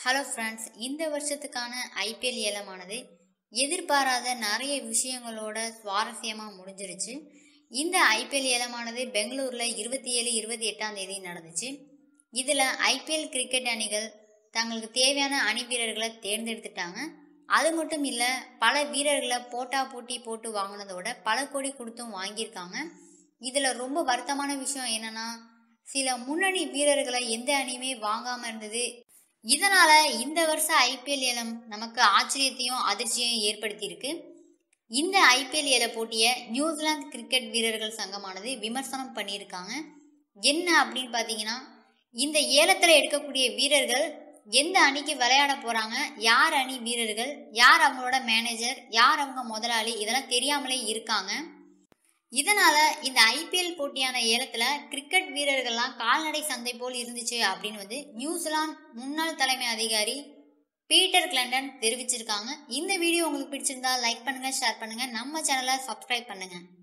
hello friends இந்த வருஷத்துக்கான IPL ஏலமானது எதிர்பாராத நிறைய விஷயங்களோட சுவாரஸ்யமாக முடிஞ்சிருச்சு இந்த ஐபிஎல் ஏலமானது பெங்களூரில் இருபத்தி ஏழு இருபத்தி எட்டாம் தேதி நடந்துச்சு இதில் ஐபிஎல் கிரிக்கெட் அணிகள் தங்களுக்கு தேவையான அணி வீரர்களை தேர்ந்தெடுத்துட்டாங்க அது மட்டும் இல்லை பல வீரர்களை போட்டா போட்டி போட்டு வாங்கினதோட பல கோடி கொடுத்தும் வாங்கியிருக்காங்க இதில் ரொம்ப வருத்தமான விஷயம் என்னன்னா சில முன்னணி வீரர்களை எந்த அணியுமே வாங்காமல் இருந்தது இதனால இந்த வருஷம் ஐபிஎல் ஏலம் நமக்கு ஆச்சரியத்தையும் அதிர்ச்சியையும் ஏற்படுத்தியிருக்கு இந்த ஐபிஎல் ஏல போட்டியை நியூசிலாந்து கிரிக்கெட் வீரர்கள் சங்கமானது விமர்சனம் பண்ணியிருக்காங்க என்ன அப்படின்னு பார்த்தீங்கன்னா இந்த ஏலத்தில் எடுக்கக்கூடிய வீரர்கள் எந்த அணிக்கு விளையாட போகிறாங்க யார் அணி வீரர்கள் யார் அவங்களோட மேனேஜர் யார் அவங்க முதலாளி இதெல்லாம் தெரியாமலே இருக்காங்க இதனால இந்த ஐபிஎல் போட்டியான ஏலத்துல கிரிக்கெட் வீரர்கள்லாம் கால்நடை சந்தை போல் இருந்துச்சு அப்படின்னு வந்து நியூசிலாந்து முன்னாள் தலைமை அதிகாரி பீட்டர் கிளண்டன் தெரிவிச்சிருக்காங்க இந்த வீடியோ உங்களுக்கு பிடிச்சிருந்தா லைக் பண்ணுங்க ஷேர் பண்ணுங்க நம்ம சேனலை சப்ஸ்கிரைப் பண்ணுங்க